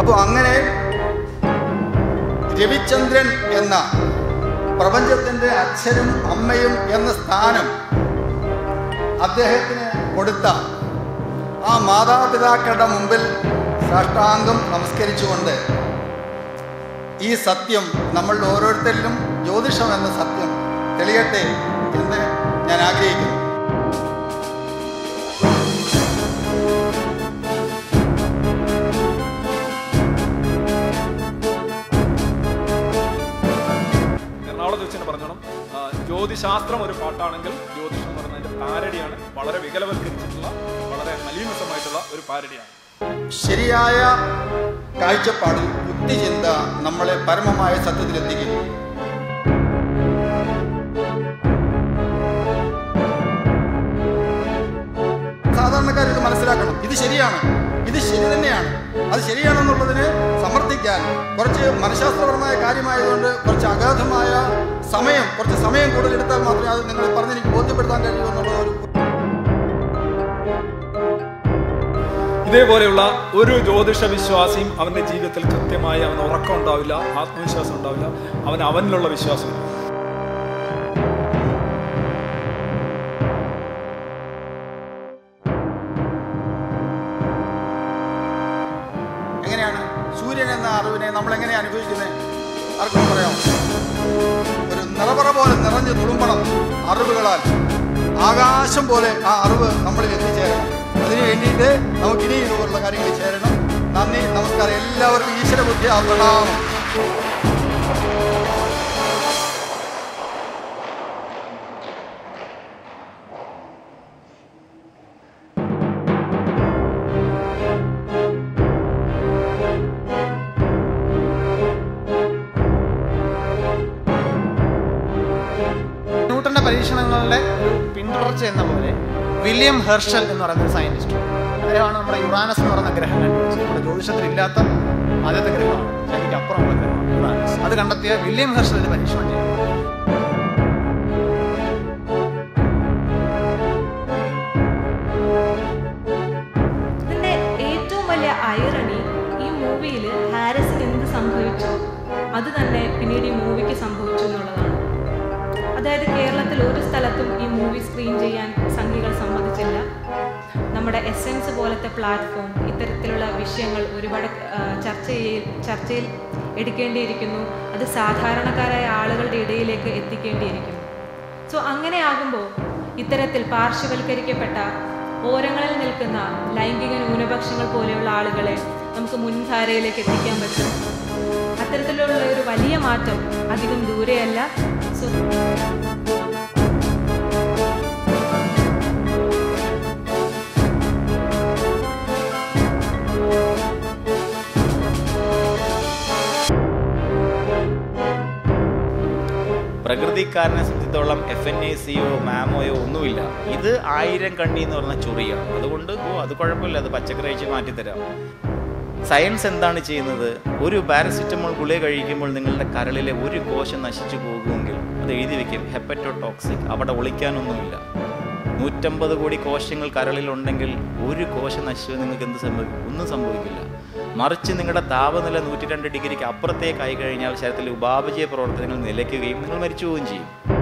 അപ്പോൾ അങ്ങനെ രവിചന്ദ്രൻ എന്ന പ്രപഞ്ചത്തിൻ്റെ അച്ഛനും അമ്മയും എന്ന സ്ഥാനം അദ്ദേഹത്തിന് കൊടുത്ത ആ മാതാപിതാക്കളുടെ മുമ്പിൽ സാഷ്ടാംഗം നമസ്കരിച്ചുകൊണ്ട് ഈ സത്യം നമ്മൾ ഓരോരുത്തരിലും ജ്യോതിഷം എന്ന സത്യം തെളിയട്ടെ എന്ന് ഞാൻ ആഗ്രഹിക്കുന്നു എറണാകുളത്ത് വെച്ച് തന്നെ പറഞ്ഞോണം ആ, ജ്യോതിശാസ്ത്രം ഒരു പാട്ടാണെങ്കിൽ ജ്യോതിഷം എന്ന് പറയുന്നതിന്റെ പാരഡിയാണ് വളരെ വികലവൽക്കരിച്ചിട്ടുള്ള വളരെ മലീമസമായിട്ടുള്ള ഒരു പാരഡിയാണ് ശരിയായ കാഴ്ചപ്പാടിൽ ബുദ്ധിചിന്ത നമ്മളെ പരമമായ സത്യത്തിലെത്തിക്കുന്നു സാധാരണക്കാർ ഇത് മനസ്സിലാക്കണം ഇത് ശരിയാണ് ഇത് ശരി തന്നെയാണ് അത് ശരിയാണെന്നുള്ളതിന് സമർത്ഥിക്കാൻ കുറച്ച് മനഃശാസ്ത്രപരമായ കാര്യമായതുകൊണ്ട് കുറച്ച് അഗാധമായ സമയം കുറച്ച് സമയം കൂടുതൽ എടുത്താൽ മാത്രമേ അത് നിങ്ങൾ പറഞ്ഞെനിക്ക് ബോധ്യപ്പെടുത്താൻ കഴിയൂ എന്നുള്ള ഒരു ഇതേപോലെയുള്ള ഒരു ജ്യോതിഷ വിശ്വാസിയും അവന്റെ ജീവിതത്തിൽ കൃത്യമായി അവൻ ഉറക്കം ഉണ്ടാവില്ല ആത്മവിശ്വാസം ഉണ്ടാവില്ല അവൻ അവനിലുള്ള വിശ്വാസം എങ്ങനെയാണ് സൂര്യൻ എന്ന അറിവിനെ നമ്മൾ എങ്ങനെയാണ് അനുഭവിക്കുന്നത് ആർക്കും പറയാം ഒരു നിറപറ പോലെ നിറഞ്ഞു തുളുമ്പണം അറിവുകളാൽ ആകാശം പോലെ ആ അറിവ് നമ്മളിൽ എത്തിച്ചേരണം അതിനു വേണ്ടിയിട്ട് നമുക്ക് ഇനി ഇതുപോലുള്ള കാര്യങ്ങളിൽ ചേരണം നന്ദി നമസ്കാരം എല്ലാവർക്കും ഈശ്വര ബുദ്ധി പ്രണാമം ന്യൂട്ടന്റെ പരീക്ഷണങ്ങളുടെ ഒരു പിന്തുടർച്ച എന്ന പോലെ വില്യം ഹെർഷൽ എന്ന് പറയുന്ന ഒരു സയന്റിസ്റ്റ് അദ്ദേഹമാണ് നമ്മുടെ യുറാനസ് എന്ന് പറയുന്ന ഗ്രഹം കണ്ടുപിടിച്ചത് നമ്മുടെ ജ്യോതിഷത്തിൽ ഇല്ലാത്ത ആദ്യത്തെ ഗ്രഹമാണ് ശനിക്ക് അപ്പുറമുള്ള ഗ്രഹമാണ് യുറാനസ് അത് കണ്ടെത്തിയ വില്യം ഹെർഷൽ ഒരു പരീക്ഷണം ചെയ്തു ഇതിന്റെ ഏറ്റവും വലിയ ഐറണി ഈ മൂവിയിൽ ഹാരിസിന് എന്ത് സംഭവിച്ചോ അത് തന്നെ പിന്നീട് ഈ മൂവിക്ക് സംഭവിച്ചു എന്നുള്ളതാണ് അതായത് കേരളത്തിൽ ഒരു സ്ഥലത്തും ഈ മൂവി സ്ക്രീൻ ചെയ്യാൻ സംഘികൾ സമ്മതിച്ചില്ല നമ്മുടെ എസെൻസ് പോലത്തെ പ്ലാറ്റ്ഫോം ഇത്തരത്തിലുള്ള വിഷയങ്ങൾ ഒരുപാട് ആ, ചർച്ച ചെയ്യ ചർച്ചയിൽ എടുക്കേണ്ടിയിരിക്കുന്നു അത് സാധാരണക്കാരായ ആളുകളുടെ ഇടയിലേക്ക് എത്തിക്കേണ്ടിയിരിക്കുന്നു സോ അങ്ങനെ ആകുമ്പോൾ ഇത്തരത്തിൽ പാർശ്വവൽക്കരിക്കപ്പെട്ട ഓരങ്ങളിൽ നിൽക്കുന്ന ലൈംഗിക ന്യൂനപക്ഷങ്ങൾ പോലെയുള്ള ആളുകളെ നമുക്ക് മുൻധാരയിലേക്ക് എത്തിക്കാൻ പറ്റും അത്തരത്തിലുള്ള ഒരു വലിയ മാറ്റം അധികം ദൂരെയല്ല സോ പ്രകൃതിക്കാരനെ സംബന്ധിച്ചിടത്തോളം എഫ് എൻ എ സിയോ മാമോയോ ഒന്നുമില്ല ഇത് ആയിരം കണ്ണി എന്ന് പറഞ്ഞ ചൊറിയാണ് അതുകൊണ്ട് ഓ അത് കുഴപ്പമില്ല അത് പച്ചക്കറി കഴിച്ച് മാറ്റിത്തരാം സയൻസ് എന്താണ് ചെയ്യുന്നത് ഒരു പാരസിറ്റമോൾ ഗുളിക കഴിക്കുമ്പോൾ നിങ്ങളുടെ കരളിലെ ഒരു കോശം നശിച്ചു പോകുമെങ്കിൽ അത് എഴുതി വെക്കും ഹെപ്പറ്റോടോക്സിക് അവിടെ ഒളിക്കാനൊന്നുമില്ല നൂറ്റമ്പത് കോടി കോശങ്ങൾ കരളിലുണ്ടെങ്കിൽ ഒരു കോശം നശിച്ചു നിങ്ങൾക്ക് എന്ത് സംഭവിക്കും ഒന്നും സംഭവിക്കില്ല മറിച്ച് നിങ്ങളുടെ താപനില നൂറ്റി രണ്ട് ഡിഗ്രിക്ക് അപ്പുറത്തേക്കായി കഴിഞ്ഞാൽ ശരീരത്തിലെ ഉപാപചയ പ്രവർത്തനങ്ങൾ നിലയ്ക്കുകയും നിങ്ങൾ മരിച്ചു പോവുകയും ചെയ്യും